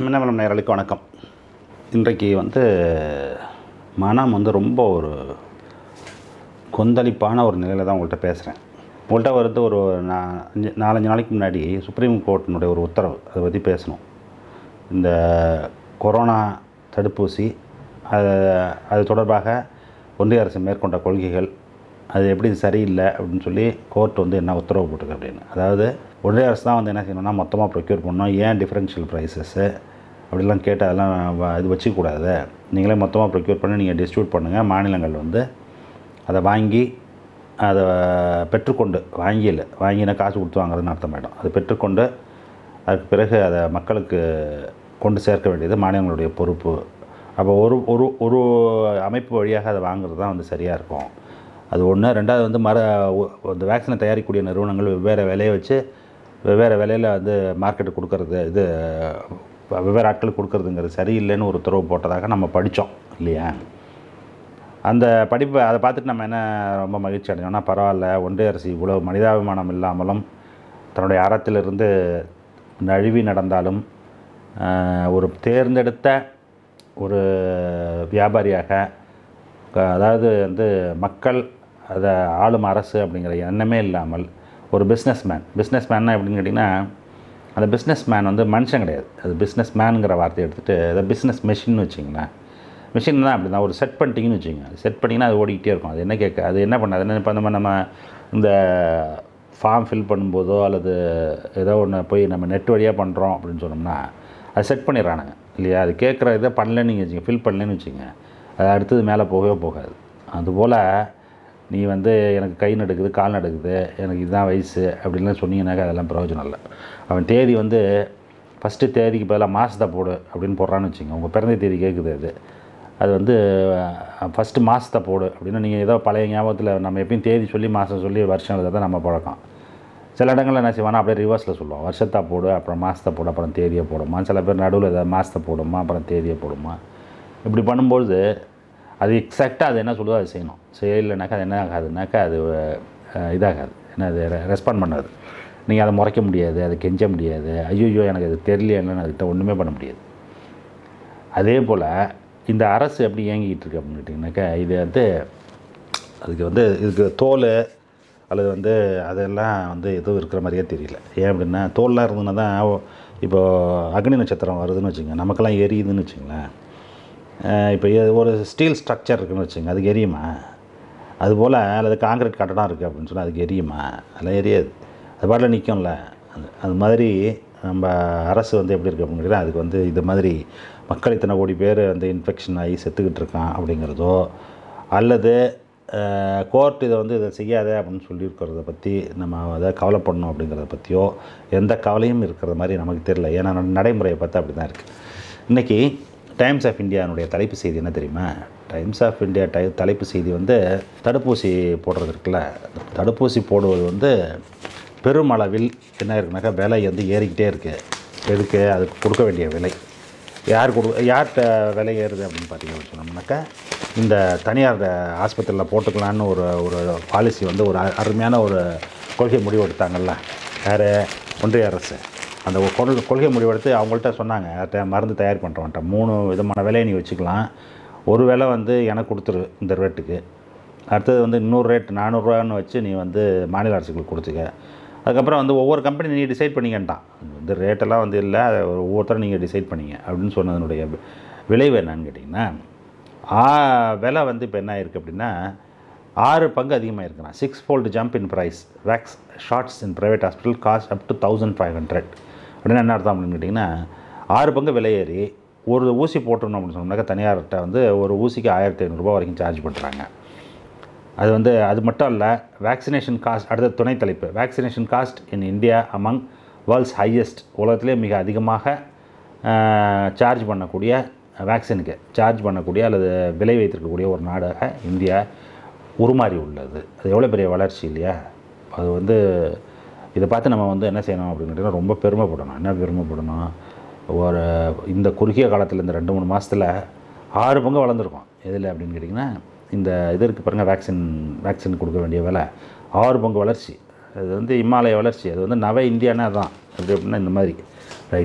மின்னவலம் நேரலுக்கு வணக்கம் இன்றைக்கு வந்து மனம் வந்து ரொம்ப ஒரு கொந்தளிப்பான ஒரு நிலையில் தான் உங்கள்கிட்ட பேசுகிறேன் உங்கள்கிட்ட வந்து ஒரு நா- அஞ்சு நாலஞ்சு நாளைக்கு முன்னாடி சுப்ரீம் கோர்ட்டினுடைய ஒரு உத்தரவு அதை பற்றி பேசணும் இந்த கொரோனா தடுப்பூசி அது அது தொடர்பாக ஒன்றிய அரசு மேற்கொண்ட கொள்கைகள் அது எப்படி சரியில்லை அப்படின்னு சொல்லி கோர்ட் வந்து என்ன உத்தரவு போட்டிருக்கு அப்படின்னு அதாவது ஒன்றிய அரசு தான் வந்து என்ன செய்யணும்னா மொத்தமாக ப்ரொக்யூர் பண்ணணும் ஏன் டிஃப்ரென்ஷியல் ப்ரைஸஸ்ஸு அப்படிலாம் கேட்டு அதெல்லாம் வ- இது வச்சுக்கூடாது நீங்களே மொத்தமாக ப்ரொக்யூர் பண்ணி நீங்கள் டிஸ்ட்ரிபியூட் பண்ணுங்கள் மாநிலங்கள் வந்து அதை வாங்கி அதை பெற்றுக்கொண்டு வாங்கி இல்லை வாங்கினா காசு கொடுத்து வாங்குறதுன்னு அர்த்தமாயிடும் அது பெற்றுக்கொண்டு அதுக்கு பிறகு அதை மக்களுக்கு கொண்டு சேர்க்க வேண்டியது மாநிலங்களுடைய பொறுப்பு அப்போ ஒரு ஒரு ஒரு அமைப்பு வழியாக அதை வாங்குறது தான் வந்து சரியாக இருக்கும் அது ஒன்று ரெண்டாவது வந்து மர ஒ- இந்த வேக்சினை தயாரிக்கக்கூடிய நிறுவனங்கள் வெவ்வேறு விலையை வச்சு வெவ்வேறு விலையில் வந்து மார்க்கெட்டுக்கு கொடுக்கறது இது வெவ்வேறு ஆட்களுக்கு கொடுக்கறதுங்கிறது சரியில்லைன்னு ஒரு உத்தரவு போட்டதாக நம்ம படித்தோம் இல்லையா அந்த படிப்பை அதை பார்த்துட்டு நம்ம என்ன ரொம்ப மகிழ்ச்சி அடைஞ்சோம்னா பரவாயில்ல ஒன்றிய அரசு இவ்வளோ மனிதாபிமானம் இல்லாமலும் தன்னுடைய அறத்திலிருந்து நழுவி நடந்தாலும் ஆஹ், ஒரு தேர்ந்தெடுத்த ஒரு வியாபாரியாக க- அதாவது வந்து மக்கள் அதை ஆளும் அரசு அப்படிங்கிற எண்ணமே இல்லாமல் ஒரு பிஸ்னஸ் மேன் பிஸ்னஸ் மேன்னா எப்படின்னு கேட்டிங்கன்னா அந்த பிஸ்னஸ் மேன் வந்து மனுஷன் கிடையாது அது பிஸ்னஸ் மேனுங்கிற வார்த்தையை எடுத்துகிட்டு அதை பிஸ்னஸ் மெஷின்னு வச்சிங்களேன் மிஷின் தான் அப்படி தான் ஒரு செட் பண்ணிட்டீங்கன்னு வச்சுங்க அது செட் பண்ணிங்கன்னா அது ஓடிக்கிட்டே இருக்கும் அது என்ன கேட்க அது என்ன பண்ணாது என்ன இப்போ நம்ம நம்ம இந்த ஃபார்ம் ஃபில் பண்ணும்போதோ அல்லது ஏதோ ஒன்று போய் நம்ம நெட் வழியாக பண்ணுறோம் அப்படின்னு சொன்னோம்னா அது செட் பண்ணிடுறானுங்க இல்லையா அது கேட்குற இதை பண்ணலன்னு நீங்கள் வச்சுங்க ஃபில் பண்ணலன்னு வச்சுங்க அது அடுத்தது மேலே போகவே போகாது அதுபோல் நீ வந்து எனக்கு கை நடுக்குது கால் நடுக்குது எனக்கு இதுதான் வயசு அப்படின்லாம் சொன்னீங்கன்னாக்கா அதெல்லாம் பிரயோஜனம் இல்லை அவன் தேதி வந்து ஃபஸ்ட்டு தேதிக்கு பதிலாக மாதத்தை போடு அப்படின்னு போடுறான்னு வச்சுங்க உங்கள் பிறந்த தேதி கேட்குது அது அது வந்து ஃபஸ்ட்டு மாதத்தை போடு அப்படின்னு நீங்கள் ஏதோ பழைய ஞாபகத்தில் நம்ம எப்பயும் தேதி சொல்லி மாதம் சொல்லி வருஷம் எழுத தான் நம்ம பழக்கம் சில இடங்களில் என்ன செய்வானா அப்படியே ரிவர்ஸில் சொல்லுவோம் வருஷத்தை போடு அப்புறம் மாதத்தை போடு அப்புறம் தேதியை போடுமா சில பேர் நடுவில் ஏதாவது மாதத்தை போடுமா அப்புறம் தேதியை போடுமா இப்படி பண்ணும்பொழுது அது எக்ஸாக்டாக அது என்ன சொல்லுதோ அது செய்யணும் செய்யலைனாக்கா அது என்ன ஆகாதுனாக்கா அது அஹ், இதாகாது என்ன அது ரெஸ்பாண்ட் பண்ணாது நீங்கள் அதை முறைக்க முடியாது அதை கெஞ்ச முடியாது ஐயோ எனக்கு அது தெரியலையான்னு அதுக்கிட்ட ஒன்றுமே பண்ண முடியாது அதே போல் இந்த அரசு எப்படி இயங்கிக்கிட்டு இருக்கு அப்படின்னு கேட்டிங்கனாக்கா இது வந்து அதுக்கு வந்து இதுக்கு தோல் அல்லது வந்து அதெல்லாம் வந்து எதுவும் இருக்கிற மாதிரியே தெரியல ஏன் அப்படின்னா தோல்லாம் இருந்ததுன்னா தான் இப்போ அக்னி நட்சத்திரம் வருதுன்னு வச்சுங்க நமக்கெல்லாம் எரியுதுன்னு வச்சுங்களேன் அஹ் இப்போ எ- ஒரு ஸ்டீல் ஸ்ட்ரக்சர் இருக்குன்னு வச்சுங்க அதுக்கு எரியுமா அதுபோல் அல்லது காங்கிரீட் கட்டடம் இருக்குது அப்படின்னு சொன்னால் அதுக்கு எரியுமா அதெல்லாம் எரியாது அது பாட்டில் நிற்கும்ல அது அது மாதிரி நம்ம அரசு வந்து எப்படி இருக்குது அப்படின்னு கேட்டா, அதுக்கு வந்து இது மாதிரி மக்கள் இத்தனை கோடி பேர் வந்து இன்ஃபெக்ஷன் ஆகி செத்துக்கிட்டு இருக்கான் அப்படிங்கிறதோ அல்லது கோர்ட் இதை வந்து இதை செய்யாத அப்படின்னு சொல்லியிருக்கிறத பற்றி நம்ம அதை கவலைப்படணும் அப்படிங்கிறத பற்றியோ எந்த கவலையும் இருக்கிற மாதிரி நமக்கு தெரியல ஏன்னா நட- நடைமுறையை பார்த்தா அப்படி தான் இருக்குது இன்றைக்கி டைம்ஸ் ஆஃப் இந்தியானுடைய தலைப்பு செய்தி என்ன தெரியுமா டைம்ஸ் ஆஃப் இந்தியா டை தலைப்பு செய்தி வந்து தடுப்பூசி போடுறது இருக்குல்ல அந்த தடுப்பூசி போடுவது வந்து பெருமளவில் என்ன இருக்குனாக்கா விலை வந்து ஏறிக்கிட்டே இருக்குது எதுக்கு அதுக்கு கொடுக்க வேண்டிய விலை யார் கொடு யார்கிட்ட விலை ஏறுது அப்படின்னு பார்த்தீங்கன்னு சொன்னோம்னாக்கா இந்த தனியார் ஆஸ்பத்திரியில் போட்டுக்கலான்னு ஒரு ஒரு பாலிசி வந்து ஒரு அ- அருமையான ஒரு கொள்கை முடிவு எடுத்தாங்கல்ல யார் ஒன்றிய அரசு அந்த ஒரு கொள் கொள்கை முடிவெடுத்து அவங்கள்ட்ட சொன்னாங்க யார்கிட்ட மருந்து தயார் பண்ணுறவன்ட்ட மூணு விதமான விலையை நீ வச்சுக்கலாம் ஒரு விலை வந்து எனக்கு கொடுத்துரு இந்த ரேட்டுக்கு அடுத்தது வந்து இன்னொரு ரேட் நானூறுரூவான்னு வச்சு நீ வந்து மாநில அரசுகளுக்கு கொடுத்துக்க அதுக்கப்புறம் வந்து ஒவ்வொரு கம்பெனி நீ டிசைட் பண்ணிக்கன்ட்டான் இந்த ரேட்டெல்லாம் வந்து இல்லை அதை ஒவ்வொருத்தரும் நீங்கள் டிசைட் பண்ணிங்க அப்படின்னு சொன்னதனுடைய வி- விளைவு என்னன்னு கேட்டிங்கன்னா ஆ விலை வந்து இப்போ என்ன ஆயிருக்கு அப்படின்னா ஆறு பங்கு அதிகமாக இருக்கிறான் six fold jump in price vax shots in private hospital cost up to thousand five hundred அப்படின்னு என்ன அர்த்தம் அப்படின்னு கேட்டிங்கன்னா ஆறு பங்கு விலை ஏறி ஒரு ஊசி போட்டுருணும் அப்படின்னு சொன்னோம்னாக்கா தனியார்கிட்ட வந்து ஒரு ஊசிக்கு ஆயிரத்தி ஐநூறுரூபா வரைக்கும் சார்ஜ் பண்ணுறாங்க அது வந்து அது மட்டும் இல்லை வேக்சினேஷன் காஸ்ட் அடுத்த துணை தலைப்பு vaccination cost in India among world's highest உலகத்திலே மிக அதிகமாக சார்ஜ் பண்ணக்கூடிய வேக்சினுக்கு சார்ஜ் பண்ணக்கூடிய அல்லது விலை வைத்திருக்கக்கூடிய ஒரு நாடாக இந்தியா உருமாறி உள்ளது அது எவ்வளோ பெரிய வளர்ச்சி இல்லையா அது வந்து இதை பார்த்து நம்ம வந்து என்ன செய்யணும் அப்படின்னு கேட்டிங்கன்னா ரொம்ப பெருமைப்படணும் என்ன பெருமைப்படணும் ஒரு இந்த குறுகிய காலத்தில் இந்த ரெண்டு மூணு மாதத்தில் ஆறு பங்கு வளர்ந்துருக்கும் எதில் அப்படின்னு கேட்டிங்கன்னா இந்த இது இருக்குது பாருங்கள் வேக்சின் வேக்சின் கொடுக்க வேண்டிய விலை ஆறு பங்கு வளர்ச்சி அது வந்து இமாலய வளர்ச்சி அது வந்து நவ இந்தியானா தான் அப்படி அப்படின்னா இந்த மாதிரி ரைட்டு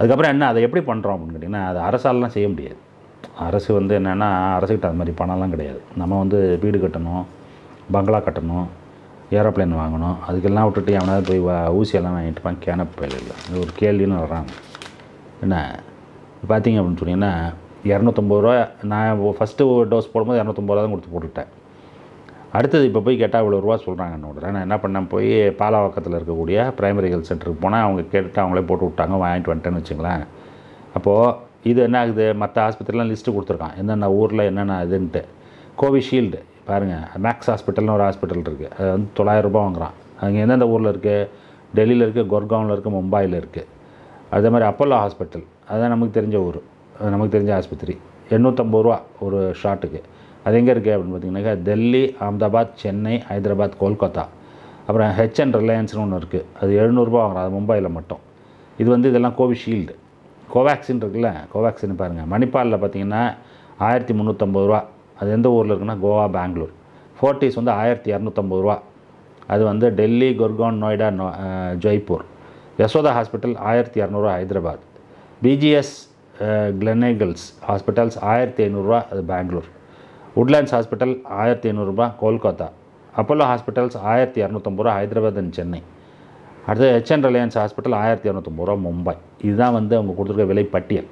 அதுக்கப்புறம் என்ன அதை எப்படி பண்ணுறோம் அப்படின்னு கேட்டிங்கன்னா அது அரசாலலாம் செய்ய முடியாது அரசு வந்து என்னென்னா அரசுக்கிட்ட அது மாதிரி பணம்லாம் கிடையாது நம்ம வந்து வீடு கட்டணும் பங்களா கட்டணும் ஏரோப்ளேன் வாங்கணும் அதுக்கெல்லாம் விட்டுட்டு எவனாவது போய் வா ஊசியெல்லாம் வாங்கிட்டு பாங்க கேனப் பயில இல்லை இது ஒரு கேள்வின்னு வர்றாங்க என்ன பார்த்தீங்க அப்படின்னு சொன்னீங்கன்னா இரநூத்தம்பது ரூபா நான் ஃபஸ்ட்டு டோஸ் போடும்போது இரநூத்தம்பது ரூபா தான் கொடுத்து போட்டுக்கிட்டேன் அடுத்தது இப்போ போய் கேட்டால் இவ்வளோ ரூபா சொல்கிறாங்க என்னோட நான் என்ன பண்ணேன் போய் பாலாவக்கத்தில் இருக்கக்கூடிய பிரைமரி ஹெல்த் சென்டருக்கு போனால் அவங்க கேட்டுட்டு அவங்களே போட்டு விட்டாங்க வாங்கிட்டு வந்துட்டேன்னு வச்சுங்களேன் அப்போது இது என்ன ஆகுது மற்ற ஆஸ்பத்திரிலாம் லிஸ்ட்டு கொடுத்துருக்கான் என்னென்ன ஊரில் என்னென்ன இதுன்ட்டு கோவிஷீல்டு பாருங்கள் மேக்ஸ் ஹாஸ்பிட்டல்னு ஒரு ஹாஸ்பிட்டல் இருக்குது அது வந்து தொள்ளாயிரம் ரூபாய் வாங்குறான் அங்கே எந்தெந்த ஊரில் இருக்குது டெல்லியில் இருக்குது குர்காவில் இருக்குது மும்பையில் இருக்குது அதே மாதிரி அப்போலோ ஹாஸ்பிட்டல் அதுதான் நமக்கு தெரிஞ்ச ஊர் அது நமக்கு தெரிஞ்ச ஆஸ்பத்திரி எண்ணூற்றம்பது ரூபா ஒரு ஷாட்டுக்கு அது எங்கே இருக்குது அப்படின்னு பார்த்தீங்கன்னாக்கா டெல்லி அகமதாபாத் சென்னை ஹைதராபாத் கொல்கத்தா அப்புறம் ஹெச்என் ரிலையன்ஸ்னு ஒன்று இருக்குது அது எழுநூறுபா வாங்குறோம் அது மும்பையில் மட்டும் இது வந்து இதெல்லாம் கோவிஷீல்டு கோவேக்சின் இருக்குல்ல கோவேக்சின் பாருங்கள் மணிப்பாலில் பார்த்தீங்கன்னா ஆயிரத்தி முந்நூற்றம்பது ரூபா அது எந்த ஊரில் இருக்குன்னா கோவா பெங்களூர் ஃபோர்ட்டிஸ் வந்து ஆயிரத்தி இரநூத்தம்பது ரூபா அது வந்து Delhi Gurgaon Noida no ah, Jaipur Yashoda hospital ஆயிரத்தி இரநூறுவா ஹைதராபாத் பிஜிஎஸ் கிளெனேகல்ஸ் ஹாஸ்பிட்டல்ஸ் ஆயிரத்தி ஐநூறுரூவா அது பெங்களூர் உட்லேண்ட்ஸ் ஹாஸ்பிட்டல் ஆயிரத்தி ஐநூறுரூபா கொல்கத்தா அப்போலோ ஹாஸ்பிட்டல்ஸ் ஆயிரத்தி இரநூத்தம்பது ரூபா ஹைதராபாத் அண்ட் சென்னை அடுத்து ஹெச்என் ரிலையன்ஸ் ஹாஸ்பிட்டல் ஆயிரத்தி இரநூத்தம்பது ரூபா மும்பை இதுதான் வந்து அவங்க கொடுத்துருக்க விலை பட்டியல்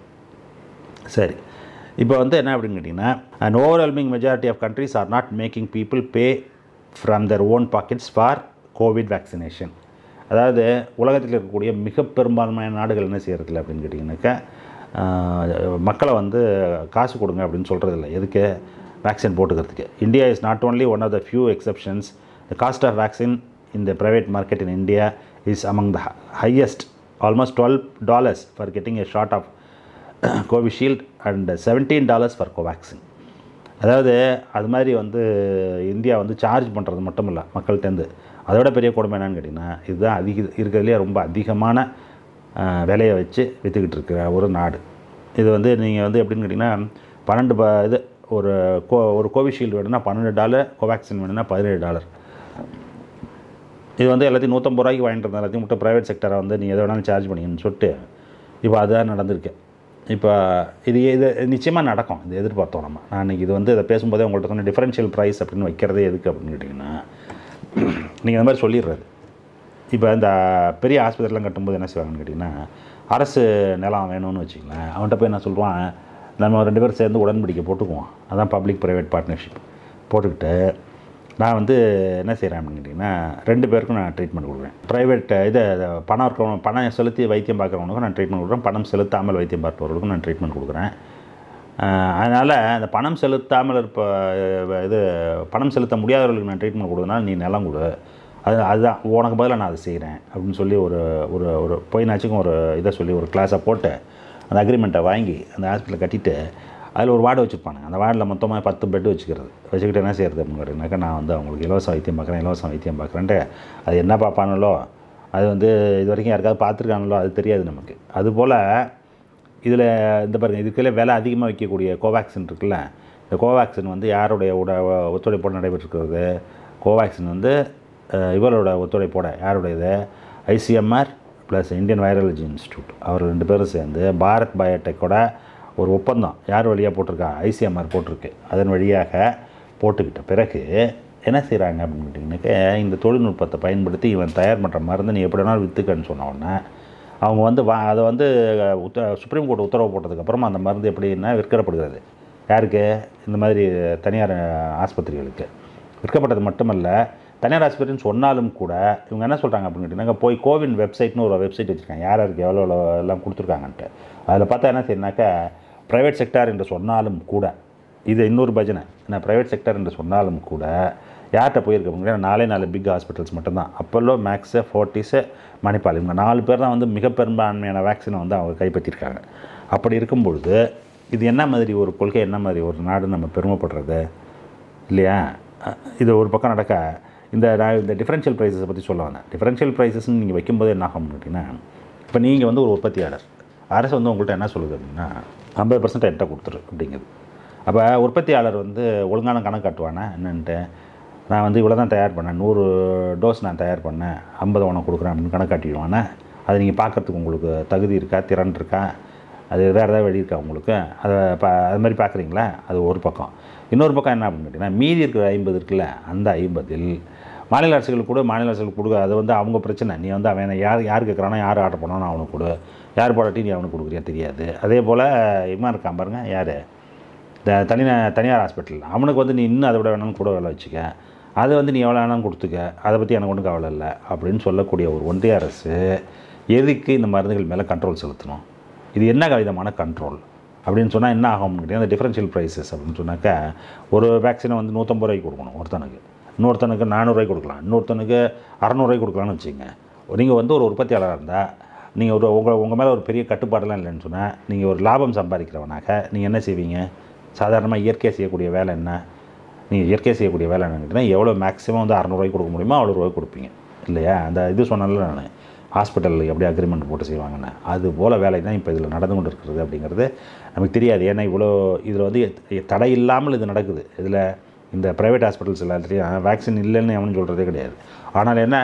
சரி இப்போ வந்து என்ன அப்படின்னு கேட்டிங்கன்னா and overwhelming majority of countries are not making people pay from their own pockets for COVID vaccination அதாவது உலகத்தில் இருக்கக்கூடிய மிக பெரும்பான்மையான நாடுகள் என்ன செய்யறதில்ல அப்படின்னு கேட்டிங்கனாக்கா ஆஹ், மக்களை வந்து காசு கொடுங்க அப்படின்னு சொல்கிறது இல்லை எதுக்கு வேக்சின் போட்டுக்கிறதுக்கு India is not only one of the few exceptions the cost of vaccine in the private market in India is among the hi- highest, almost 12 dollars for getting a shot of Covishield and seventeen dollars for Covaxin அதாவது அது மாதிரி வந்து India வந்து charge பண்ணுறது மட்டும் இல்லை மக்கள்கிட்டேருந்து அதோட பெரிய கொடுமை என்னன்னு கேட்டிங்கன்னா இதுதான் அதிக இருக்கிறதுலே ரொம்ப அதிகமான அஹ், விலையை வச்சு விற்றுக்கிட்டு இருக்கிற ஒரு நாடு இது வந்து நீங்கள் வந்து எப்படின்னு கேட்டிங்கன்னா பன்னெண்டு ப இது ஒரு கோ ஒரு கோவிஷீல்டு வேணும்னா பன்னெண்டு டாலர் கோவேக்சின் வேணும்னா பதினேழு டாலர் இது வந்து எல்லாத்தையும் நூற்றம்பது ரூபாய்க்கு வாங்கிட்டு இருந்தால் எல்லாத்தையும் மட்டும் ப்ரைவேட் செக்டரை வந்து நீ எதை வேணாலும் சார்ஜ் பண்ணிங்கன்னு சொல்லிட்டு இப்போ அதுதான் நடந்திருக்கு இப்போ இது இது நிச்சயமாக நடக்கும் இது எதிர்பார்த்தோம் நம்ம நான் இன்னைக்கு இது வந்து இதை பேசும்போதே உங்கள்கிட்ட சொன்ன டிஃபரன்ஷியல் ப்ரைஸ் அப்படின்னு வைக்கிறதே எதுக்கு அப்படின்னு கேட்டிங்கன்னா நீங்கள் அந்த மாதிரி சொல்லிடுறது இப்போ இந்த பெரிய ஆஸ்பத்திரிலாம் கட்டும்போது என்ன செய்வாங்கன்னு கேட்டிங்கன்னா அரசு நிலம் வேணும்னு வச்சுங்களேன் அவன்கிட்ட போய் என்ன சொல்லுவான் நம்ம ரெண்டு பேரும் சேர்ந்து உடன்படிக்கை போட்டுக்குவோம் அதான் பப்ளிக் ப்ரைவேட் பார்ட்னர்ஷிப் போட்டுக்கிட்டு நான் வந்து என்ன செய்கிறேன் அப்படின்னு கேட்டிங்கன்னா ரெண்டு பேருக்கும் நான் ட்ரீட்மெண்ட் கொடுக்குறேன் ப்ரைவேட் இது பணம் இருக்கிறவங்க பணம் செலுத்தி வைத்தியம் பார்க்குறவங்களுக்கும் நான் ட்ரீட்மெண்ட் கொடுக்குறேன் பணம் செலுத்தாமல் வைத்தியம் பார்ப்பவர்களுக்கும் நான் ட்ரீட்மெண்ட் கொடுக்குறேன் அதனால் அந்த பணம் செலுத்தாமல் இருப்ப அஹ், இது பணம் செலுத்த முடியாதவர்களுக்கு நான் ட்ரீட்மெண்ட் கொடுத்தனால நீ நிலம் கொடு அது அதுதான் உனக்கு பதிலாக நான் அதை செய்கிறேன் அப்படின்னு சொல்லி ஒரு ஒரு ஒரு போயினாச்சுக்கும் ஒரு இதை சொல்லி ஒரு கிளாஸை போட்டு அந்த அக்ரிமெண்ட்டை வாங்கி அந்த ஹாஸ்பிட்டலில் கட்டிட்டு அதில் ஒரு வார்டு வச்சுருப்பானுங்க அந்த வார்டில் மொத்தமாக பத்து பெட்டு வச்சுக்கிறது வச்சுக்கிட்டு என்ன செய்கிறது அப்படின்னு கேட்டிங்கனாக்கா நான் வந்து அவங்களுக்கு இலவச வைத்தியம் பார்க்குறேன் இலவச வைத்தியம் பார்க்குறேன்ட்டு அது என்ன பார்ப்பானுங்களோ அது வந்து இது வரைக்கும் யாருக்காவது பார்த்துருக்கானுங்களோ அது தெரியாது நமக்கு அதுபோல் இதில் இந்த பாருங்கள் இதுக்குள்ளே விலை அதிகமாக வைக்கக்கூடிய கோவேக்சின் இருக்குல்ல இந்த கோவேக்சின் வந்து யாருடைய உட ஒத்துழைப்போடு நடைபெற்றிருக்கிறது கோவேக்சின் வந்து அஹ், இவரோட ஒத்துழைப்போட யாருடையது ICMR plus Indian virology institute அவர் ரெண்டு பேரும் சேர்ந்து பாரத் பயோடெக்கோட ஒரு ஒப்பந்தம் யார் வழியாக போட்டிருக்கா ஐசிஎம்ஆர் போட்டிருக்கு அதன் வழியாக போட்டுக்கிட்ட பிறகு என்ன செய்கிறாங்க அப்படின்னு கேட்டிங்கனாக்க இந்த தொழில்நுட்பத்தை பயன்படுத்தி இவன் தயார் பண்ணுற மருந்து நீ எப்படி வேணாலும் விற்றுக்கன்னு சொன்ன உடனே அவங்க வந்து வா அதை வந்து உத்த சுப்ரீம் கோர்ட் உத்தரவு போட்டதுக்கப்புறமா அந்த மருந்து எப்படின்னா விற்கப்படுகிறது யாருக்கு இந்த மாதிரி தனியார் ஆஸ்பத்திரிகளுக்கு விற்கப்பட்டது மட்டுமல்ல தனியார் ஆஸ்பத்திரின்னு சொன்னாலும் கூட இவங்க என்ன சொல்கிறாங்க அப்படின்னு கேட்டிங்கன்னா போய் கோவின் வெப்சைட்னு ஒரு வெப்சைட் வச்சுருக்காங்க யார் யாருக்கு எவ்வளோ எவ்வளோ எல்லாம் கொடுத்துருக்காங்கன்ட்டு அதில் பார்த்தா என்ன செய்யணாக்கா ப்ரைவேட் செக்டார் என்று சொன்னாலும் கூட இது இன்னொரு பஜனை நான் ப்ரைவேட் செக்டர் என்று சொன்னாலும் கூட யார்கிட்ட போயிருக்க முடியும் நாலே நாலு பிக் ஹாஸ்பிட்டல்ஸ் மட்டும்தான் அப்போல்லோ மேக்ஸு ஃபோர்ட்டிஸு மணிப்பால் இவங்க நாலு பேர் தான் வந்து மிக பெரும்பான்மையான வேக்சினை வந்து அவங்க கைப்பற்றியிருக்காங்க அப்படி இருக்கும் பொழுது இது என்ன மாதிரி ஒரு கொள்கை என்ன மாதிரி ஒரு நாடு நம்ம பெருமைப்படுறது இல்லையா அஹ் இது ஒரு பக்கம் நடக்க இந்த நான் இந்த டிஃபரன்ஷியல் ப்ரைஸஸை பற்றி சொல்ல வந்தேன் டிஃபரன்ஷியல் ப்ரைஸஸ்ன்னு நீங்கள் வைக்கும்போது என்ன ஆகும் அப்படின்னா இப்போ நீங்கள் வந்து ஒரு உற்பத்தியாளர் அரசு வந்து உங்கள்கிட்ட என்ன சொல்லுது அப்படின்னா ஐம்பது பர்சன்ட் என்கிட்ட கொடுத்துரு அப்படிங்குது அப்போ உற்பத்தியாளர் வந்து ஒழுங்கான கணக்கு காட்டுவானே என்னன்ட்டு நான் வந்து இவ்வளோ தான் தயார் பண்ணேன் நூறு டோஸ் நான் தயார் பண்ணேன் ஐம்பது உனக்கு கொடுக்குறேன் அப்படின்னு கணக்கு காட்டிடுவானே அது நீங்கள் பார்க்குறதுக்கு உங்களுக்கு தகுதி இருக்கா திறன் இருக்கா அது வேறு ஏதாவது வழி இருக்கா உங்களுக்கு அதை பா அது மாதிரி பார்க்குறீங்களா அது ஒரு பக்கம் இன்னொரு பக்கம் என்ன அப்படின்னு கேட்டிங்கன்னா மீதி இருக்கிற ஐம்பது இருக்குல்ல அந்த ஐம்பதில் மாநில அரசுகளுக்கு கூட மாநில அரசுகளுக்கு கொடுக்க அது வந்து அவங்க பிரச்சனை நீ வந்து அவன் யார் யார் கேட்குறானோ யார் ஆர்டர் பண்ணானோ அவனுக்கு கொடு யார் போடாட்டி நீ அவனுக்கு கொடுக்குறியா தெரியாது அதே போல் இவன் இருக்கான் பாருங்க யார் இந்த தனி தனியார் ஹாஸ்பிட்டல் அவனுக்கு வந்து நீ இன்னும் அதை விட வேணாலும் கூட வேலை வச்சுக்க அதை வந்து நீ எவ்வளோ வேணாலும் கொடுத்துக்க அதை பற்றி எனக்கு ஒன்றும் கவலை இல்லை அப்படின்னு சொல்லக்கூடிய ஒரு ஒன்றிய அரசு எதுக்கு இந்த மருந்துகள் மேலே கண்ட்ரோல் செலுத்தணும் இது என்ன விதமான கண்ட்ரோல் அப்படின்னு சொன்னால் என்ன ஆகும்னு கேட்டிங்கன்னா அந்த டிஃபரன்ஷியல் ப்ரைஸஸ் அப்படின்னு சொன்னாக்கா ஒரு வேக்சினை வந்து நூற்றம்பது ரூபாய்க்கு கொடுக்கணும் ஒருத்தனுக்கு இன்னொருத்தனுக்கு நானூறுரூவாய்க்கு கொடுக்கலாம் இன்னொருத்தனுக்கு அறநூறுவாய்க்கு கொடுக்கலாம்னு வச்சுங்க நீங்கள் வந்து ஒரு உற்பத்தியாளராக இருந்தால் நீங்கள் ஒரு உங்கள் உங்கள் மேலே ஒரு பெரிய கட்டுப்பாடெல்லாம் இல்லைன்னு சொன்னால் நீங்கள் ஒரு லாபம் சம்பாதிக்கிறவனாக நீங்கள் என்ன செய்வீங்க சாதாரணமாக இயற்கையாக செய்யக்கூடிய வேலை என்ன நீங்கள் இயற்கை செய்யக்கூடிய வேலை என்னன்னு கேட்டிங்கன்னா எவ்வளோ மேக்ஸிமம் வந்து அறநூறுவாய்க்கு கொடுக்க முடியுமோ அவ்வளோ ரூபாய்க்கு கொடுப்பீங்க இல்லையா அந்த இது சொன்னால நான் ஹாஸ்பிட்டலில் எப்படி அக்ரிமெண்ட் போட்டு செய்வாங்கன்னு அது போல் வேலை தான் இப்போ இதில் நடந்து கொண்டு இருக்கிறது அப்படிங்கிறது நமக்கு தெரியாது ஏன்னா இவ்வளோ இதில் வந்து எ- தடை இல்லாமல் இது நடக்குது இதில் இந்த ப்ரைவேட் ஹாஸ்பிட்டல்ஸ் எல்லாத்துலேயும் வேக்சின் இல்லைன்னு எவனும் சொல்கிறதே கிடையாது ஆனால் என்ன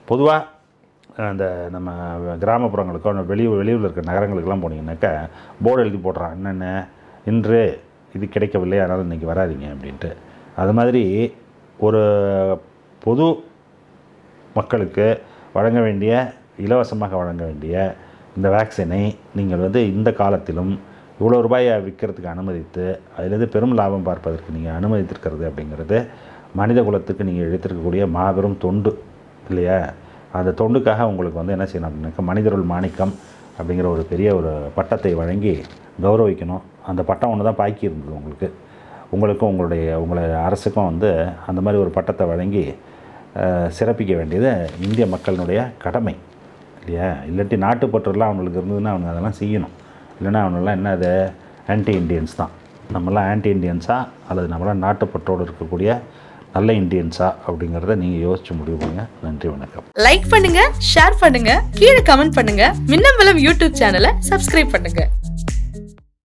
பொதுவாக அந்த நம்ம கிராமப்புறங்களுக்கோ அந்த வெளியூர் வெளியூரில் இருக்கிற நகரங்களுக்கெல்லாம் போனீங்கன்னாக்கா போர்டு எழுதி போடுறான் என்னென்ன இன்று இது கிடைக்கவில்லை அதனால் இன்றைக்கி வராதீங்க அப்படின்ட்டு அது மாதிரி ஒரு பொது மக்களுக்கு வழங்க வேண்டிய இலவசமாக வழங்க வேண்டிய இந்த வேக்சினை நீங்கள் வந்து இந்த காலத்திலும் இவ்வளோ ரூபாயை விற்கிறதுக்கு அனுமதித்து அதிலிருந்து பெரும் லாபம் பார்ப்பதற்கு நீங்கள் அனுமதித்திருக்கிறது அப்படிங்கிறது மனித குலத்துக்கு நீங்கள் இழைத்திருக்கக்கூடிய மாபெரும் தொண்டு இல்லையா அந்த தொண்டுக்காக உங்களுக்கு வந்து என்ன செய்யணும் அப்படின்னாக்கா மனிதருள் மாணிக்கம் அப்படிங்கிற ஒரு பெரிய ஒரு பட்டத்தை வழங்கி கௌரவிக்கணும் அந்த பட்டம் ஒன்று தான் பாக்கி இருந்தது உங்களுக்கு உங்களுக்கும் உங்களுடைய உங்களை அரசுக்கும் வந்து அந்த மாதிரி ஒரு பட்டத்தை வழங்கி அஹ், சிறப்பிக்க வேண்டியது இந்திய மக்களினுடைய கடமை இல்லையா இல்லாட்டி நாட்டுப்பற்றுலாம் அவங்களுக்கு இருந்ததுன்னா அவங்க அதெல்லாம் செய்யணும் இல்லைன்னா அவனெல்லாம் என்ன அது ஆன்டி இண்டியன்ஸ் தான் நம்மளாம் ஆன்டி இண்டியன்ஸா அல்லது நம்மளாம் நாட்டுப்பற்றோடு இருக்கக்கூடிய நல்ல இண்டியன்ஸா அப்படிங்கிறத நீங்கள் யோசிச்சு முடிவு பண்ணுங்க நன்றி வணக்கம் லைக் பண்ணுங்க ஷேர் பண்ணுங்க கீழே கமெண்ட் பண்ணுங்க மின்னம்பலம் யூடியூப் சேனலை சப்ஸ்கிரைப் பண்ணுங்க